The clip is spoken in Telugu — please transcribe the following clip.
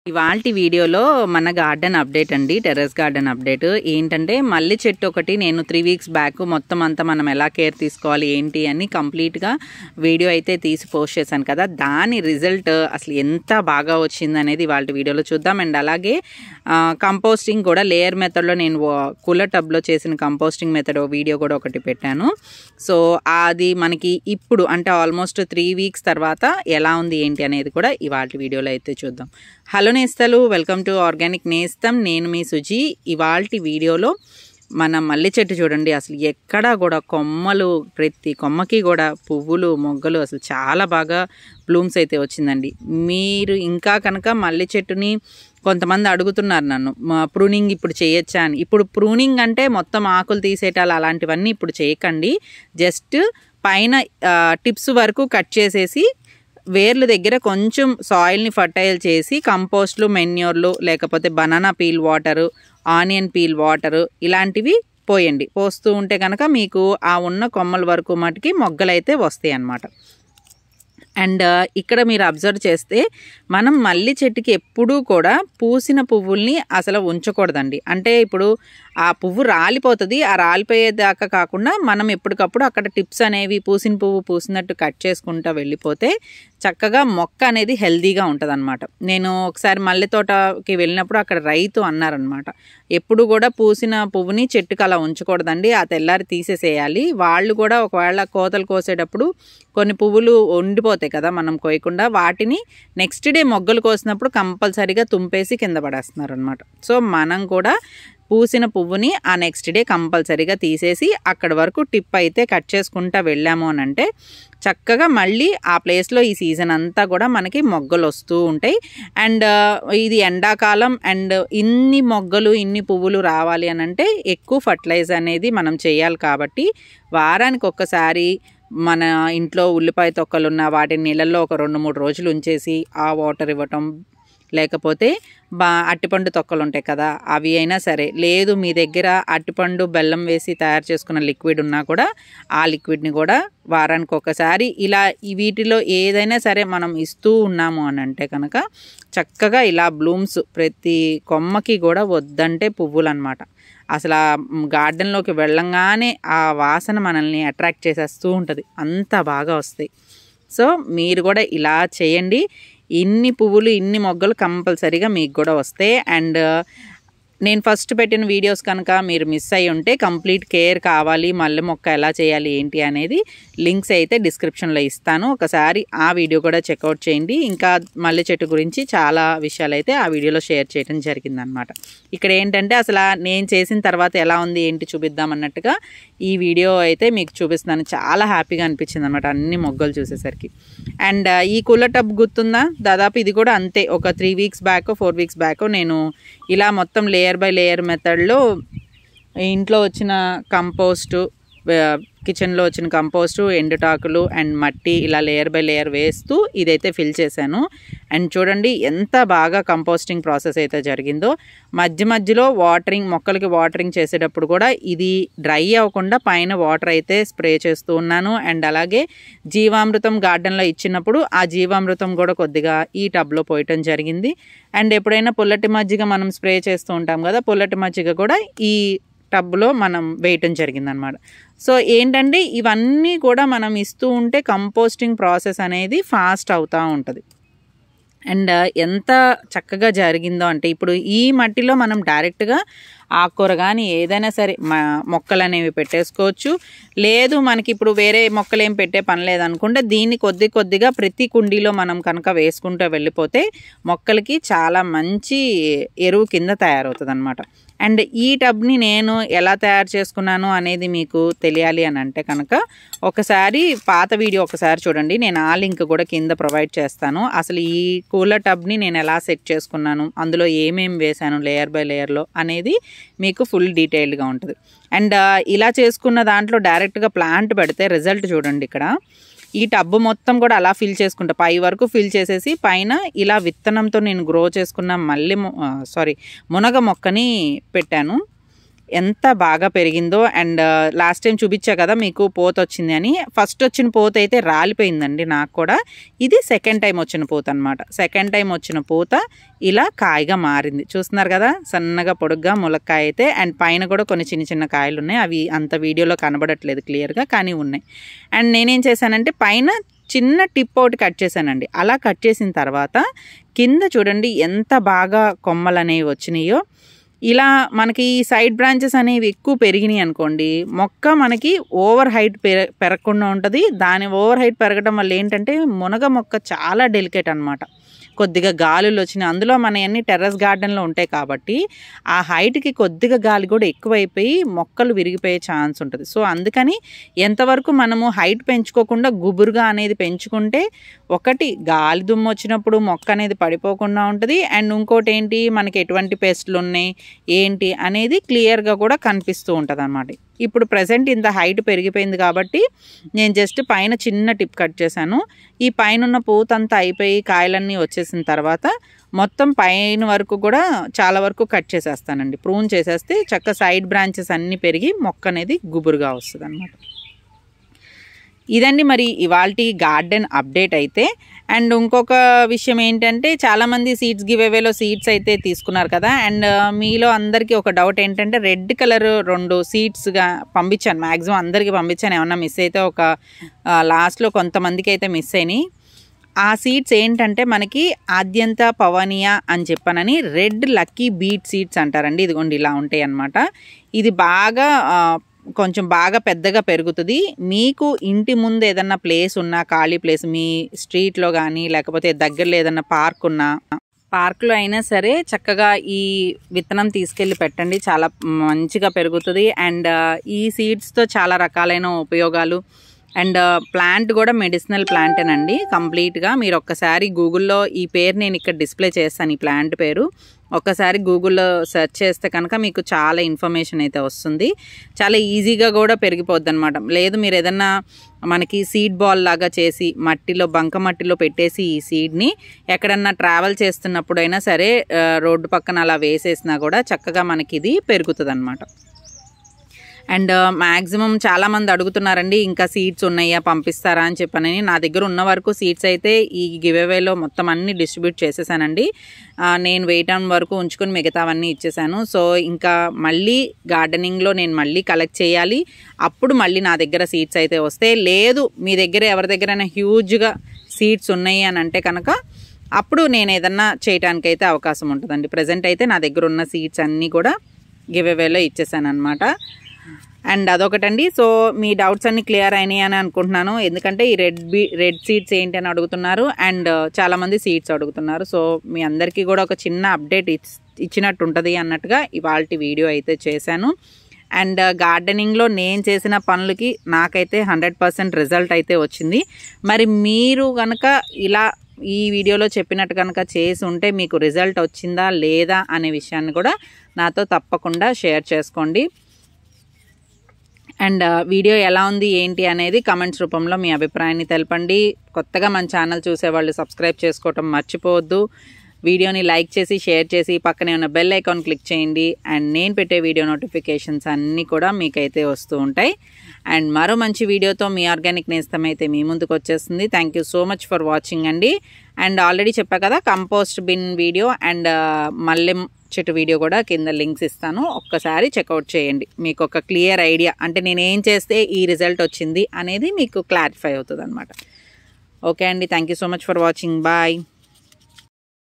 ఇవాల్టి వీడియోలో మన గార్డెన్ అప్డేట్ అండి టెర్రస్ గార్డెన్ అప్డేట్ ఏంటంటే మల్లి చెట్టు ఒకటి నేను త్రీ వీక్స్ బ్యాక్ మొత్తం అంతా మనం ఎలా కేర్ తీసుకోవాలి ఏంటి అని కంప్లీట్గా వీడియో అయితే తీసి పోస్ట్ చేశాను కదా దాని రిజల్ట్ అసలు ఎంత బాగా వచ్చింది అనేది వాళ్ళ వీడియోలో చూద్దాం అండ్ అలాగే కంపోస్టింగ్ కూడా లేయర్ మెథడ్లో నేను కూలర్ టబ్లో చేసిన కంపోస్టింగ్ మెథడ్ వీడియో కూడా ఒకటి పెట్టాను సో అది మనకి ఇప్పుడు అంటే ఆల్మోస్ట్ త్రీ వీక్స్ తర్వాత ఎలా ఉంది ఏంటి అనేది కూడా ఇవాళ వీడియోలో అయితే చూద్దాం హలో నేస్తలు వెల్కమ్ టు ఆర్గానిక్ నేస్తం నేను మీ సుజీ ఇవాల్టి వీడియోలో మన మల్లె చెట్టు చూడండి అసలు ఎక్కడా కూడా కొమ్మలు ప్రతి కొమ్మకి కూడా పువ్వులు మొగ్గలు అసలు చాలా బాగా బ్లూమ్స్ అయితే వచ్చిందండి మీరు ఇంకా కనుక మల్లె చెట్టుని కొంతమంది అడుగుతున్నారు నన్ను ప్రూనింగ్ ఇప్పుడు చేయొచ్చా అని ఇప్పుడు ప్రూనింగ్ అంటే మొత్తం ఆకులు తీసేటాలు అలాంటివన్నీ ఇప్పుడు చేయకండి జస్ట్ పైన టిప్స్ వరకు కట్ చేసేసి వేర్ల దగ్గర కొంచెం సాయిల్ని ఫర్టైల్ చేసి కంపోస్ట్లు మెన్యూర్లు లేకపోతే banana peel water onion peel water ఇలాంటివి పోయండి పోస్తూ ఉంటే కనుక మీకు ఆ ఉన్న కొమ్మల వరకు మటుకి మొగ్గలైతే వస్తాయి అన్నమాట అండ్ ఇక్కడ మీరు అబ్జర్వ్ చేస్తే మనం మల్లి చెట్టుకి ఎప్పుడూ కూడా పూసిన పువ్వుల్ని అసలు ఉంచకూడదండి అంటే ఇప్పుడు ఆ పువ్వు రాలిపోతుంది ఆ రాలిపోయేదాకా కాకుండా మనం ఎప్పటికప్పుడు అక్కడ టిప్స్ అనేవి పూసిన పువ్వు పూసినట్టు కట్ చేసుకుంటూ వెళ్ళిపోతే చక్కగా మొక్క అనేది హెల్దీగా ఉంటుంది అనమాట నేను ఒకసారి మల్లె తోటకి వెళ్ళినప్పుడు అక్కడ రైతు అన్నారనమాట ఎప్పుడు కూడా పూసిన పువ్వుని చెట్టుకు అలా ఉంచకూడదండి ఆ తెల్లారి తీసేసేయాలి వాళ్ళు కూడా ఒకవేళ కోతలు కోసేటప్పుడు కొన్ని పువ్వులు ఉండిపోతాయి కదా మనం కోయకుండా వాటిని నెక్స్ట్ డే మొగ్గలు కోసినప్పుడు కంపల్సరీగా తుంపేసి కింద పడేస్తున్నారు అనమాట సో మనం కూడా పూసిన పువ్వుని ఆ నెక్స్ట్ డే కంపల్సరీగా తీసేసి అక్కడి వరకు టిప్ అయితే కట్ చేసుకుంటా వెళ్ళాము అని అంటే చక్కగా మళ్ళీ ఆ ప్లేస్లో ఈ సీజన్ అంతా కూడా మనకి మొగ్గలు వస్తూ ఉంటాయి అండ్ ఇది ఎండాకాలం అండ్ ఇన్ని మొగ్గలు ఇన్ని పువ్వులు రావాలి అని అంటే ఎక్కువ ఫర్టిలైజర్ అనేది మనం చేయాలి కాబట్టి వారానికి ఒక్కసారి మన ఇంట్లో ఉల్లిపాయ తొక్కలు ఉన్న వాటిని నీళ్ళల్లో ఒక రెండు మూడు రోజులు ఉంచేసి ఆ వాటర్ ఇవ్వటం లేకపోతే బా అట్టిపండు తొక్కలు ఉంటాయి కదా అవి అయినా సరే లేదు మీ దగ్గర అట్టిపండు బెల్లం వేసి తయారు చేసుకున్న లిక్విడ్ ఉన్నా కూడా ఆ లిక్విడ్ని కూడా వారానికి ఒకసారి ఇలా వీటిలో ఏదైనా సరే మనం ఇస్తూ ఉన్నాము అని అంటే కనుక చక్కగా ఇలా బ్లూమ్స్ ప్రతి కొమ్మకి కూడా వద్దంటే పువ్వులు అనమాట అసలు ఆ గార్డెన్లోకి వెళ్ళంగానే ఆ వాసన మనల్ని అట్రాక్ట్ చేసేస్తూ ఉంటుంది అంత బాగా వస్తాయి సో మీరు కూడా ఇలా చేయండి ఇన్ని పువ్వులు ఇన్ని మొగ్గలు కంపల్సరీగా మీకు కూడా వస్తాయి అండ్ నేను ఫస్ట్ పెట్టిన వీడియోస్ కనుక మీరు మిస్ అయ్యి ఉంటే కంప్లీట్ కేర్ కావాలి మల్లె మొక్క ఎలా చేయాలి ఏంటి అనేది లింక్స్ అయితే డిస్క్రిప్షన్లో ఇస్తాను ఒకసారి ఆ వీడియో కూడా చెక్అవుట్ చేయండి ఇంకా మల్లె చెట్టు గురించి చాలా విషయాలు అయితే ఆ వీడియోలో షేర్ చేయడం జరిగిందనమాట ఇక్కడ ఏంటంటే అసలు నేను చేసిన తర్వాత ఎలా ఉంది ఏంటి చూపిద్దాం అన్నట్టుగా ఈ వీడియో అయితే మీకు చూపిస్తున్నాను చాలా హ్యాపీగా అనిపించింది అనమాట అన్ని మొగ్గలు చూసేసరికి అండ్ ఈ కూలర్ టబ్ గుర్తుందా దాదాపు ఇది కూడా అంతే ఒక three weeks back four weeks back నేను ఇలా మొత్తం లేయర్ బై లేయర్ మెథడ్లో ఇంట్లో వచ్చిన కంపోస్టు కిచెన్లో వచ్చిన కంపోస్టు ఎండుటాకులు అండ్ మట్టి ఇలా లేయర్ బై లేయర్ వేస్తూ ఇదైతే ఫిల్ చేశాను అండ్ చూడండి ఎంత బాగా కంపోస్టింగ్ ప్రాసెస్ అయితే జరిగిందో మధ్య మధ్యలో వాటరింగ్ మొక్కలకి వాటరింగ్ చేసేటప్పుడు కూడా ఇది డ్రై అవ్వకుండా పైన వాటర్ అయితే స్ప్రే చేస్తూ ఉన్నాను అండ్ అలాగే జీవామృతం గార్డెన్లో ఇచ్చినప్పుడు ఆ జీవామృతం కూడా కొద్దిగా ఈ టబ్లో పోయటం జరిగింది అండ్ ఎప్పుడైనా పుల్లటి మజ్జిగ మనం స్ప్రే చేస్తూ ఉంటాం కదా పుల్లటి మజ్జిగ కూడా ఈ టబ్లో మనం వేయటం జరిగిందనమాట సో ఏంటంటే ఇవన్నీ కూడా మనం ఇస్తూ ఉంటే కంపోస్టింగ్ ప్రాసెస్ అనేది ఫాస్ట్ అవుతూ ఉంటుంది అండ్ ఎంత చక్కగా జరిగిందో అంటే ఇప్పుడు ఈ మట్టిలో మనం డైరెక్ట్గా ఆకుకూర కానీ ఏదైనా సరే మొక్కలు అనేవి పెట్టేసుకోవచ్చు లేదు మనకి ఇప్పుడు వేరే మొక్కలు ఏం పెట్టే పని లేదనుకుంటే దీన్ని కొద్ది కొద్దిగా ప్రతి కుండీలో మనం కనుక వేసుకుంటూ వెళ్ళిపోతే మొక్కలకి చాలా మంచి ఎరువు కింద తయారవుతుంది అనమాట అండ్ ఈ టబ్ని నేను ఎలా తయారు చేసుకున్నాను అనేది మీకు తెలియాలి అని అంటే కనుక ఒకసారి పాత వీడియో ఒకసారి చూడండి నేను ఆ లింక్ కూడా కింద ప్రొవైడ్ చేస్తాను అసలు ఈ కూలర్ టబ్ని నేను ఎలా సెట్ చేసుకున్నాను అందులో ఏమేమి వేశాను లేయర్ బై లేయర్లో అనేది మీకు ఫుల్ డీటెయిల్డ్గా ఉంటుంది అండ్ ఇలా చేసుకున్న దాంట్లో డైరెక్ట్గా ప్లాంట్ పెడితే రిజల్ట్ చూడండి ఇక్కడ ఈ టబ్బు మొత్తం కూడా అలా ఫిల్ చేసుకుంటా పై వరకు ఫిల్ చేసేసి పైన ఇలా విత్తనంతో నేను గ్రో చేసుకున్న మల్లె సారీ మునగ మొక్కని పెట్టాను ఎంత బాగా పెరిగిందో అండ్ లాస్ట్ టైం చూపించా కదా మీకు పోత వచ్చింది అని ఫస్ట్ వచ్చిన పోత అయితే రాలిపోయిందండి నాకు కూడా ఇది సెకండ్ టైం వచ్చిన పూత అనమాట సెకండ్ టైం వచ్చిన పూత ఇలా కాయగా మారింది చూస్తున్నారు కదా సన్నగా పొడుగ్గా ములక్కాయ అయితే అండ్ పైన కూడా కొన్ని చిన్న చిన్న కాయలు ఉన్నాయి అవి అంత వీడియోలో కనబడట్లేదు క్లియర్గా కానీ ఉన్నాయి అండ్ నేనేం చేశానంటే పైన చిన్న టిప్ ఒకటి కట్ చేశానండి అలా కట్ చేసిన తర్వాత కింద చూడండి ఎంత బాగా కొమ్మలు అనేవి వచ్చినాయో ఇలా మనకి ఈ సైడ్ బ్రాంచెస్ అనేవి ఎక్కువ పెరిగినాయి అనుకోండి మొక్క మనకి ఓవర్ హైట్ పెర పెరగకుండా ఉంటుంది దాని ఓవర్ హైట్ పెరగడం వల్ల ఏంటంటే మునగ మొక్క చాలా డెలికేట్ అనమాట కొద్దిగా గాలులు వచ్చినాయి అందులో మన అన్ని టెర్రస్ గార్డెన్లో ఉంటాయి కాబట్టి ఆ హైట్కి కొద్దిగా గాలి కూడా ఎక్కువైపోయి మొక్కలు విరిగిపోయే ఛాన్స్ ఉంటుంది సో అందుకని ఎంతవరకు మనము హైట్ పెంచుకోకుండా గుబురుగా అనేది పెంచుకుంటే ఒకటి గాలి దుమ్ము వచ్చినప్పుడు మొక్క అనేది పడిపోకుండా ఉంటుంది అండ్ ఇంకోటి ఏంటి మనకి ఎటువంటి పెస్ట్లు ఉన్నాయి ఏంటి అనేది క్లియర్గా కూడా కనిపిస్తూ ఉంటుంది అన్నమాట ఇప్పుడు ప్రజెంట్ ఇంత హైట్ పెరిగిపోయింది కాబట్టి నేను జస్ట్ పైన చిన్న టిప్ కట్ చేశాను ఈ పైన ఉన్న పూతంతా అయిపోయి కాయలన్నీ వచ్చేసిన తర్వాత మొత్తం పైన వరకు కూడా చాలా వరకు కట్ చేసేస్తానండి ప్రూన్ చేసేస్తే చక్క సైడ్ బ్రాంచెస్ అన్నీ పెరిగి మొక్క అనేది గుబురుగా వస్తుంది అనమాట ఇదండి మరి ఇవాల్టి గార్డెన్ అప్డేట్ అయితే అండ్ ఇంకొక విషయం ఏంటంటే చాలామంది సీడ్స్ గివ్ అవేలో సీడ్స్ అయితే తీసుకున్నారు కదా అండ్ మీలో అందరికీ ఒక డౌట్ ఏంటంటే రెడ్ కలర్ రెండు సీడ్స్గా పంపించాను మ్యాక్సిమం అందరికీ పంపించాను ఏమన్నా మిస్ అయితే ఒక లాస్ట్లో కొంతమందికి అయితే మిస్ అయినాయి ఆ సీడ్స్ ఏంటంటే మనకి ఆద్యంత పవనియా అని చెప్పానని రెడ్ లక్కీ బీట్ సీడ్స్ అంటారండి ఇదిగోండి ఇలా ఉంటాయి అన్నమాట ఇది బాగా ఆ, కొంచెం బాగా పెద్దగా పెరుగుతుంది మీకు ఇంటి ముందు ఏదన్నా ప్లేస్ ఉన్నా ఖాళీ ప్లేస్ మీ స్ట్రీట్లో కానీ లేకపోతే దగ్గరలో ఏదన్నా పార్క్ ఉన్నా పార్క్లో అయినా సరే చక్కగా ఈ విత్తనం తీసుకెళ్ళి పెట్టండి చాలా మంచిగా పెరుగుతుంది అండ్ ఈ సీడ్స్తో చాలా రకాలైన ఉపయోగాలు అండ్ ప్లాంట్ కూడా మెడిసినల్ ప్లాంటేనండి కంప్లీట్గా మీరు ఒక్కసారి గూగుల్లో ఈ పేరు నేను ఇక్కడ డిస్ప్లే చేస్తాను ఈ ప్లాంట్ పేరు ఒక్కసారి గూగుల్లో సెర్చ్ చేస్తే కనుక మీకు చాలా ఇన్ఫర్మేషన్ అయితే వస్తుంది చాలా ఈజీగా కూడా పెరిగిపోద్ది అనమాట లేదు మీరు ఏదన్నా మనకి సీడ్ బాల్ లాగా చేసి మట్టిలో బంక మట్టిలో పెట్టేసి ఈ సీడ్ని ఎక్కడన్నా ట్రావెల్ చేస్తున్నప్పుడైనా సరే ఆ, రోడ్డు పక్కన అలా వేసేసినా కూడా చక్కగా మనకి ఇది పెరుగుతుంది అనమాట అండ్ మ్యాక్సిమం చాలామంది అడుగుతున్నారండి ఇంకా సీట్స్ ఉన్నాయా పంపిస్తారా అని చెప్పనని నా దగ్గర ఉన్న వరకు సీట్స్ అయితే ఈ గివేవేలో మొత్తం అన్ని డిస్ట్రిబ్యూట్ చేసేసానండి ఆ, నేను వేయటం వరకు ఉంచుకొని మిగతావన్నీ ఇచ్చేసాను సో ఇంకా మళ్ళీ గార్డెనింగ్లో నేను మళ్ళీ కలెక్ట్ చేయాలి అప్పుడు మళ్ళీ నా దగ్గర సీట్స్ అయితే వస్తే లేదు మీ దగ్గర ఎవరి దగ్గరైనా హ్యూజ్గా సీట్స్ ఉన్నాయి అని అంటే కనుక అప్పుడు నేను ఏదన్నా చేయడానికి అయితే అవకాశం ఉంటుందండి ప్రజెంట్ అయితే నా దగ్గర ఉన్న సీట్స్ అన్నీ కూడా గివ్ అవేలో ఇచ్చేసాను అనమాట అండ్ అదొకటండి సో మీ డౌట్స్ అన్ని క్లియర్ అయినాయి అని అనుకుంటున్నాను ఎందుకంటే ఈ రెడ్ బీ రెడ్ సీట్స్ ఏంటి అని అడుగుతున్నారు అండ్ చాలామంది సీట్స్ అడుగుతున్నారు సో మీ అందరికీ కూడా ఒక చిన్న అప్డేట్ ఇచ్చినట్టు ఉంటుంది అన్నట్టుగా ఇవాళ వీడియో అయితే చేశాను అండ్ గార్డెనింగ్లో నేను చేసిన పనులకి నాకైతే హండ్రెడ్ పర్సెంట్ రిజల్ట్ అయితే వచ్చింది మరి మీరు కనుక ఇలా ఈ వీడియోలో చెప్పినట్టు కనుక చేసి ఉంటే మీకు రిజల్ట్ వచ్చిందా లేదా అనే విషయాన్ని కూడా నాతో తప్పకుండా షేర్ చేసుకోండి అండ్ వీడియో ఎలా ఉంది ఏంటి అనేది కమెంట్స్ రూపంలో మీ అభిప్రాయాన్ని తెలపండి కొత్తగా మన ఛానల్ చూసేవాళ్ళు సబ్స్క్రైబ్ చేసుకోవటం మర్చిపోవద్దు వీడియోని లైక్ చేసి షేర్ చేసి పక్కనే ఉన్న బెల్ ఐకాన్ క్లిక్ చేయండి అండ్ నేను పెట్టే వీడియో నోటిఫికేషన్స్ అన్నీ కూడా మీకైతే వస్తూ ఉంటాయి అండ్ మరో మంచి వీడియోతో మీ ఆర్గానిక్ నేస్తం అయితే మీ ముందుకు వచ్చేస్తుంది thank you so much for watching అండి అండ్ ఆల్రెడీ చెప్పా కదా కంపోస్ట్ బిన్ వీడియో అండ్ మల్లెం చెట్టు వీడియో కూడా కింద లింక్స్ ఇస్తాను ఒక్కసారి చెక్అవుట్ చేయండి మీకు ఒక క్లియర్ ఐడియా అంటే నేను ఏం చేస్తే ఈ రిజల్ట్ వచ్చింది అనేది మీకు క్లారిఫై అవుతుంది అనమాట ఓకే అండి thank you so much for watching bye